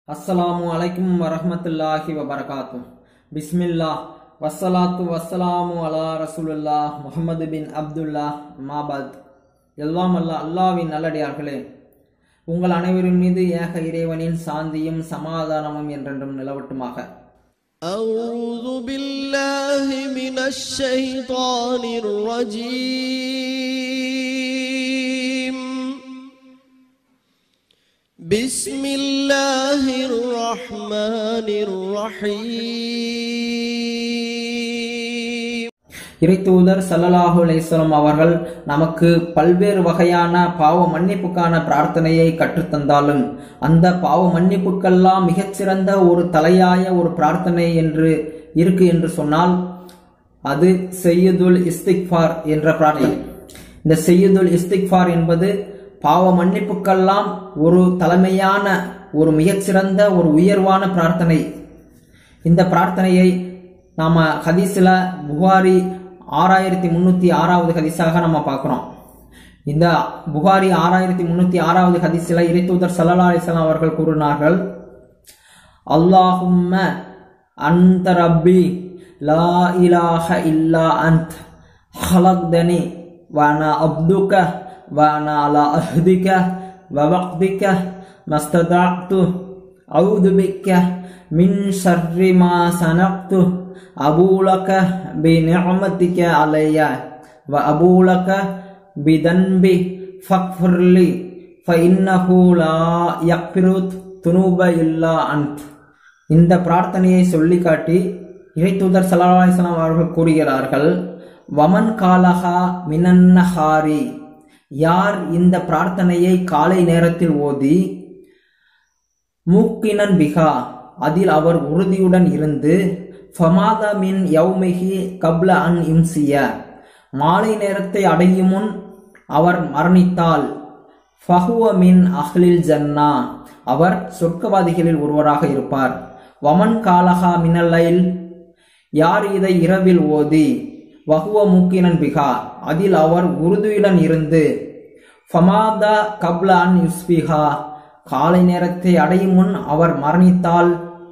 அஸ்ஸலாமு அலைக்கும் வரஹ்மத்துல்லாஹி வபரகாத்து பிஸ்மில்லா வஸ்ஸலாத்து வஸ்ஸலாமு அலா ரசூலுல்லா முஹம்மது பின் அப்துல்லா மாபாத் எல்லாம் அல்லா அல்லாவின் நல்லடியார்களே உங்கள் அனைவரின் மீது ஏக இறைவனின் சாந்தியும் சமாதானமும் என்றென்றும் நிலவட்டுமாக أعوذ بالله من الشيطان الرجيم بسم الله الرحمن الرحيم இறைத்தூதர் சல்லல்லாஹு அலைஹிஸ்ஸலாம் அவர்கள் நமக்கு பல்வேறு வகையான பாவ மன்னிப்புக்கான பிரார்த்தனையை கற்றுத்தந்தாலும் அந்த பாவ மன்னிப்புக்கெல்லாம் மிகச்சிறந்த ஒரு தலையாய ஒரு பிரார்த்தனை என்று இருக்கு என்று சொன்னால் அது செய்யுதுல் இஸ்திக்ஃபார் என்ற பிரார்த்தனை இந்த செய்யுதுல் இஸ்திக்ஃபார் என்பது பாவ மன்னிப்புக்கெல்லாம் ஒரு தலைமையான ஒரு மிகச்சிறந்த ஒரு உயர்வான பிரார்த்தனை இந்த பிரார்த்தனையை நாம ஹதீஸ்ல புகாரி ஆறாயிரத்தி முன்னூத்தி ஆறாவது ஹதீஸாக நம்ம பார்க்கிறோம் இந்த புகாரி ஆறாயிரத்தி முன்னூத்தி ஆறாவது ஹதீஸ்ல இறைத்தூதர் சல்லா அலிஸ்லாம் அவர்கள் கூறினார்கள் அல்லாஹும்ம அந்த ரப்பி லா இலாஹ இல்லா அந்த் خلقتني وانا عبدك وانا على عهدك ووعدك ما استطعت اعوذ بك من شر ما صنعت ابو لك بنعمتك علي وابو لك بذنبي فاغفر لي فانه لا يغفر الذنوب الا انت இந்த பிரார்த்தனையை சொல்லி காட்டி இறைத்தூதர் சல்லல்லாஹு அலைஹி வஸல்லம் அவர்கள் கூறுகிறார்கள் வமன் காலஹா மினன்னஹாரி யார் இந்த பிரார்த்தனையை காலை நேரத்தில் ஓதி மூக்கினன் பிகா அதில் அவர் உறுதியுடன் இருந்து ஃபமாத மின் யௌமிஹி கப்ல அன் இம்சிய மாலை நேரத்தை அடையும் முன் அவர் மரணித்தால் ஃபஹுவ மின் அஹ்லில் ஜன்னா அவர் சொர்க்கவாதிகளில் ஒருவராக இருப்பார் வமன் காலஹா மினல்லைல் யார் இதை இரவில் ஓதி வகுவ மூக்கினன் பிகா அதில் அவர் உருதுயுடன் இருந்து ஃபமாதா கப்ல அன் யுஸ்பிஹா காலை நேரத்தை அடையும் முன் அவர் மரணித்தால்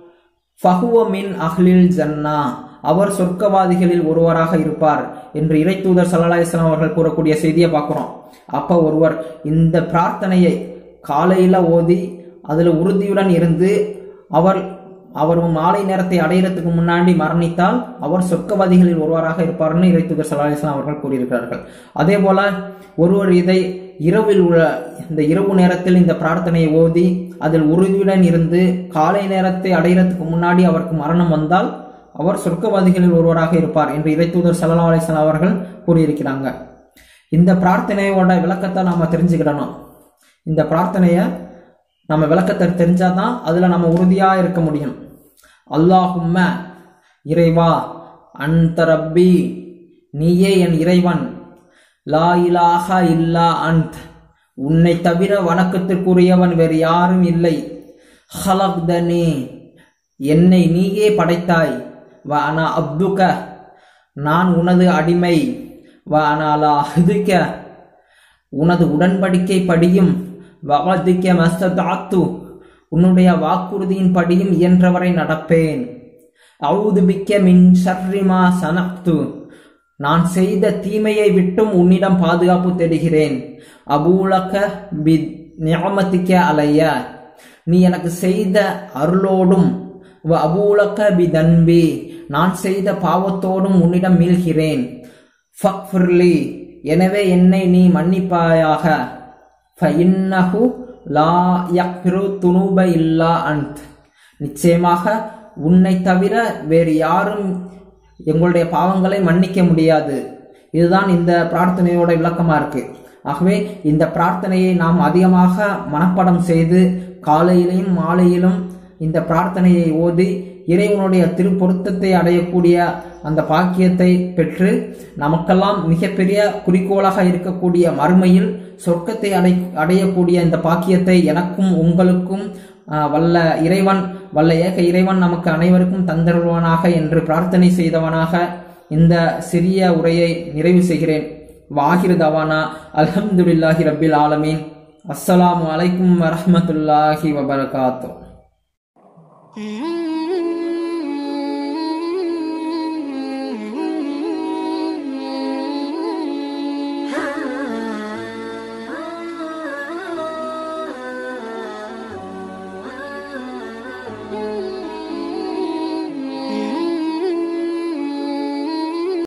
ஃபஹுவ மின் அஹ்லில் ஜன்னா அவர் சொர்க்கவாதிகளில் ஒருவராக இருப்பார் என்று இறைத்தூதர் சல்லா இஸ்லாம் அவர்கள் கூறக்கூடிய செய்தியை பார்க்கிறோம் அப்ப ஒருவர் இந்த பிரார்த்தனையை காலையில ஓதி அதுல உறுதியுடன் இருந்து அவர் அவர் மாலை நேரத்தை அடையிறதுக்கு முன்னாடி மரணித்தால் அவர் சொர்க்கவாதிகளில் ஒருவராக இருப்பார்னு இறைத்தூதர் சல்லா இஸ்லாம் அவர்கள் கூறியிருக்கிறார்கள் அதே போல ஒருவர் இதை இரவில் உள்ள இந்த இரவு நேரத்தில் இந்த பிரார்த்தனையை ஓதி அதில் உறுதியுடன் இருந்து காலை நேரத்தை அடையிறதுக்கு முன்னாடி அவருக்கு மரணம் வந்தால் அவர் சொர்க்கவாதிகளில் ஒருவராக இருப்பார் என்று இறைத்தூதர் சல்லா அலிஸ்லாம் அவர்கள் கூறியிருக்கிறாங்க இந்த பிரார்த்தனையோட விளக்கத்தை நாம தெரிஞ்சுக்கிடணும் இந்த பிரார்த்தனையை நம்ம விளக்கத்தை தெரிஞ்சாதான் அதுல நம்ம உறுதியா இருக்க முடியும் அல்லாஹும்ம இறைவா அந்த ரப்பி நீயே என் இறைவன் லா இலாஹா இல்லா அந்த் உன்னை தவிர வணக்கத்திற்குரியவன் வேறு யாரும் இல்லை ஹலக்தனி என்னை நீயே படைத்தாய் வ அனா அப்துக நான் உனது அடிமை வ அனாலா அஹ்துக உனது உடன்படிக்கை படியும் வவதிக்க மஸ்ததாத்து உன்னுடைய வாக்குறுதியின் படியும் இயன்றவரை நடப்பேன் அவுதுபிக்க மின் ஷர்ரிமா சனக்து நான் செய்த தீமையை விட்டும் உன்னிடம் பாதுகாப்பு தேடுகிறேன் அபூலக பி நியமத்திக்க அலைய நீ எனக்கு செய்த அருளோடும் வ அபூலக பி தன்பி நான் செய்த பாவத்தோடும் உன்னிடம் மீள்கிறேன் ஃபக்ஃபிர்லி எனவே என்னை நீ மன்னிப்பாயாக ஃபஇன்னஹு லா யக்பிரு துனூப இல்லா அன்த் நிச்சயமாக உன்னை தவிர வேறு யாரும் எங்களுடைய பாவங்களை மன்னிக்க முடியாது இதுதான் இந்த பிரார்த்தனையோட விளக்கமா இருக்கு ஆகவே இந்த பிரார்த்தனையை நாம் அதிகமாக மனப்பாடம் செய்து காலையிலும் மாலையிலும் இந்த பிரார்த்தனையை ஓதி இறைவனுடைய திருப்பொருத்தத்தை அடையக்கூடிய அந்த பாக்கியத்தை பெற்று நமக்கெல்லாம் மிகப்பெரிய குறிக்கோளாக இருக்கக்கூடிய மறுமையில் சொர்க்கத்தை அடை அடையக்கூடிய இந்த பாக்கியத்தை எனக்கும் உங்களுக்கும் வல்ல இறைவன் வல்ல ஏக இறைவன் நமக்கு அனைவருக்கும் தந்தருவானாக என்று பிரார்த்தனை செய்தவனாக இந்த சிறிய உரையை நிறைவு செய்கிறேன் வாகிரு தவானா அல்ஹம்துலில்லாஹி ரப்பில் ஆலமீன் அஸ்ஸலாமு அலைக்கும் வரஹ்மத்துல்லாஹி வபரகாத்தூ Mm-hmm.